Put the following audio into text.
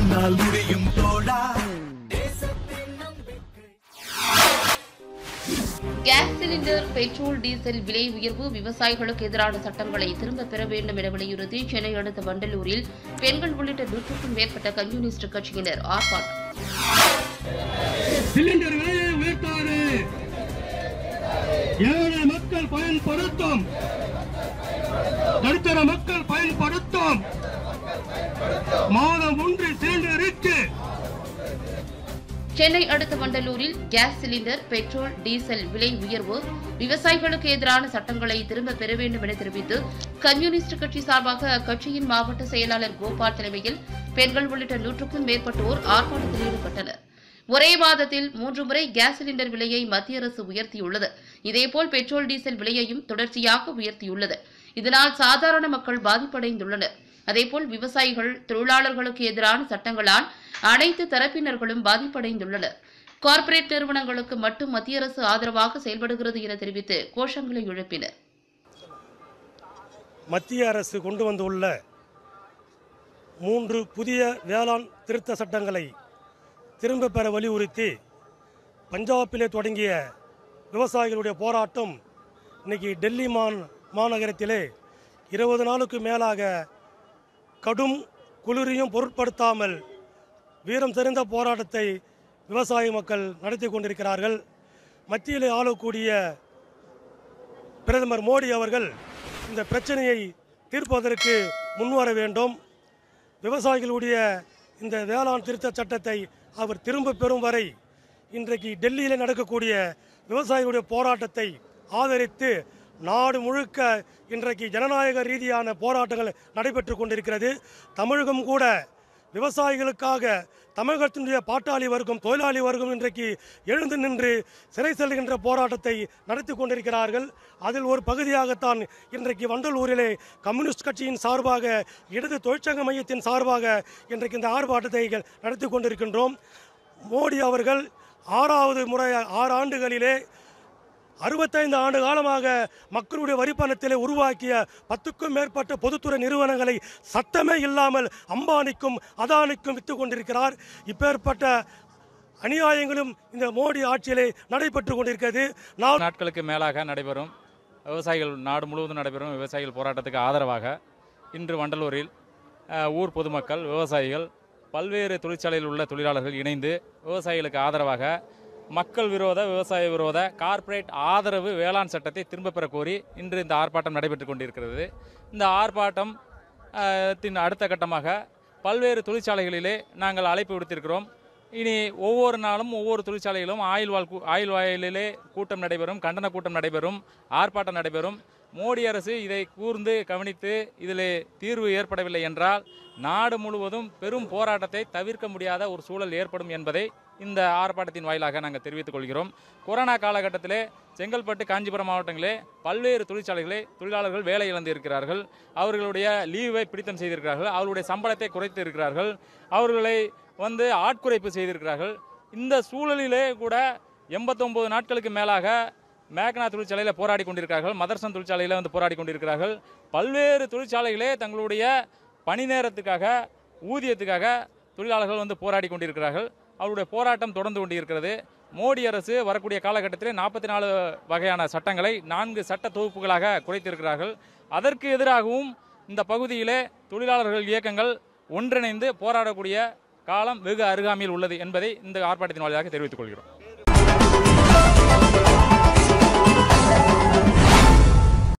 உன்னால் முடியும் தோழா கேஸ் சிலிண்டர் பெட்ரோல் டீசல் விலை உயர்வு விவசாயிகளுக்கு எதிரான சட்டங்களை திரும்பப் பெற வேண்டும் என வலியுறுத்தி சென்னை அடுத்த வண்டலூரில் பெண்கள் உள்ளிட்ட நூற்றுக்கும் மேற்பட்ட கம்யூனிஸ்ட் கட்சியினர் ஆர்ப்பாட்டம் சிலிண்டர் விலையை உயர்த்தாது ஏழை மக்கள் பயன்படுத்தும் நடுத்தர மக்கள் பயன்படுத்தும் மாதம் ஒன்று சிலிண்டருக்கு சென்னை அடுத்த வண்டலூரில் கேஸ் சிலிண்டர் பெட்ரோல் டீசல் விலை உயர்வு விவசாயிகளுக்கு எதிரான சட்டங்களை திரும்பப் பெற வேண்டும் என தெரிவித்து கம்யூனிஸ்ட் கட்சி சார்பாக அக்கட்சியின் மாவட்ட செயலாளர் கோபால் தலைமையில் பெண்கள் உள்ளிட்ட நூற்றுக்கும் மேற்பட்டோர் ஆர்ப்பாட்டத்தில் ஈடுபட்டனர் ஒரே மாதத்தில் மூன்று முறை கேஸ் சிலிண்டர் விலையை மத்திய அரசு உயர்த்தியுள்ளது இதேபோல் பெட்ரோல் டீசல் விலையையும் தொடர்ச்சியாக உயர்த்தியுள்ளது இதனால் சாதாரண மக்கள் பாதிப்படைந்துள்ளனர் அதேபோல் விவசாயிகள் தொழிலாளர்களுக்கு எதிரான சட்டங்களால் அனைத்து தரப்பினர்களும் பாதிப்படைந்துள்ளனர் கார்ப்பரேட் நிறுவனங்களுக்கு மட்டும் மத்திய அரசு ஆதரவாக செயல்படுகிறது என தெரிவித்து கோஷங்களை எழுப்பினர் மத்திய அரசு கொண்டு வந்துள்ள மூன்று புதிய வேளாண் திருத்த சட்டங்களை திரும்ப பெற வலியுறுத்தி பஞ்சாபிலே தொடங்கிய விவசாயிகளுடைய போராட்டம் இன்னைக்கு டெல்லி மாந் மாநகரத்திலே இருபது நாளுக்கு மேலாக கடும் குளிரையும் பொருட்படுத்தாமல் வீரம் செறிந்த போராட்டத்தை விவசாய மக்கள் நடத்தி கொண்டிருக்கிறார்கள் மத்தியிலே ஆளக்கூடிய பிரதமர் மோடி அவர்கள் இந்த பிரச்சனையை தீர்ப்பதற்கு முன்வர வேண்டும் விவசாயிகளுடைய இந்த வேளாண் திருத்த சட்டத்தை அவர் திரும்ப பெறும் வரை இன்றைக்கு டெல்லியில் நடக்கக்கூடிய விவசாயிகளுடைய போராட்டத்தை ஆதரித்து நாடு முழுக்க இன்றைக்கு ஜனநாயக ரீதியான போராட்டங்கள் நடைபெற்று கொண்டிருக்கிறது தமிழகம் கூட விவசாயிகளுக்காக தமிழகத்தினுடைய பாட்டாளி வர்க்கம் தொழிலாளி வர்க்கம் இன்றைக்கு எழுந்து நின்று சிறை செல்கின்ற போராட்டத்தை நடத்தி கொண்டிருக்கிறார்கள் அதில் ஒரு பகுதியாகத்தான் இன்றைக்கு வண்டலூரிலே கம்யூனிஸ்ட் கட்சியின் சார்பாக இடது தொழிற்சங்க மையத்தின் சார்பாக இன்றைக்கு இந்த ஆர்ப்பாட்டத்தை நடத்தி கொண்டிருக்கின்றோம் மோடி அவர்கள் ஆறாவது முறை ஆறு ஆண்டுகளிலே அறுபத்தைந்து ஆண்டு காலமாக மக்களுடைய வரிப்பணத்திலே உருவாக்கிய பத்துக்கும் மேற்பட்ட பொதுத்துறை நிறுவனங்களை சட்டமே இல்லாமல் அம்பானிக்கும் அதானிக்கும் விற்று கொண்டிருக்கிறார் இப்பேற்பட்ட அநியாயங்களும் இந்த மோடி ஆட்சியிலே நடைபெற்று கொண்டிருக்கிறது நான் நாட்களுக்கு மேலாக நடைபெறும் விவசாயிகள் நாடு முழுவதும் நடைபெறும் விவசாயிகள் போராட்டத்துக்கு ஆதரவாக இன்று வண்டலூரில் அஹ், ஊர் பொதுமக்கள் விவசாயிகள் பல்வேறு தொழிற்சாலையில் உள்ள தொழிலாளர்கள் இணைந்து விவசாயிகளுக்கு ஆதரவாக மக்கள் விரோத விவசாய விரோத கார்ப்பரேட் ஆதரவு வேளாண் சட்டத்தை திரும்பப் பெற கோரி இன்று இந்த ஆர்ப்பாட்டம் நடைபெற்று கொண்டிருக்கிறது இந்த ஆர்ப்பாட்டம் அஹ், தின் அடுத்த கட்டமாக பல்வேறு தொழிற்சாலைகளிலே நாங்கள் அழைப்பு விடுத்திருக்கிறோம் இனி ஒவ்வொரு நாளும் ஒவ்வொரு தொழிற்சாலையிலும் ஆயில் வால் கூ- ஆயில் வாயிலிலே கூட்டம் நடைபெறும் கண்டன கூட்டம் நடைபெறும் ஆர்ப்பாட்டம் நடைபெறும் மோடி அரசு இதை கூர்ந்து கவனித்து இதிலே தீர்வு ஏற்படவில்லை என்றால் நாடு முழுவதும் பெரும் போராட்டத்தை தவிர்க்க முடியாத ஒரு சூழல் ஏற்படும் என்பதை இந்த ஆர்ப்பாட்டத்தின் வாயிலாக நாங்கள் தெரிவித்துக் கொள்கிறோம் கொரோனா காலகட்டத்திலே செங்கல்பட்டு காஞ்சிபுரம் மாவட்டங்களே பல்வேறு தொழிற்சாலைகளே தொழிலாளர்கள் வேலை இழந்து இருக்கிறார்கள் அவர்களுடைய லீவை பிடித்தம் செய்திருக்கிறார்கள் அவர்களுடைய சம்பளத்தை குறைத்து இருக்கிறார்கள் அவர்களை வந்து ஆட்குறைப்பு செய்திருக்கிறார்கள் இந்த சூழலிலே கூட எண்பத்தொன்பது நாட்களுக்கு மேலாக மேக்னா தொழிற்சாலையில் போராடி கொண்டிருக்கிறார்கள் மதர்சன் தொழிற்சாலையில் வந்து போராடி கொண்டிருக்கிறார்கள் பல்வேறு தொழிற்சாலைகளே தங்களுடைய பணி நேரத்துக்காக ஊதியத்துக்காக தொழிலாளர்கள் வந்து போராடி கொண்டிருக்கிறார்கள் அவருடைய போராட்டம் தொடர்ந்து கொண்டிருக்கிறது மோடி அரசு வரக்கூடிய காலகட்டத்திலே நாற்பத்தி நாலு வகையான சட்டங்களை நான்கு சட்ட தொகுப்புகளாக குறைத்திருக்கிறார்கள் அதற்கு எதிராகவும் இந்த பகுதியிலே தொழிலாளர்கள் இயக்கங்கள் ஒன்றிணைந்து போராடக்கூடிய காலம் வெகு அருகாமையில் உள்ளது என்பதை இந்த ஆர்ப்பாட்டத்தின் வாயிலாக தெரிவித்துக் கொள்கிறோம்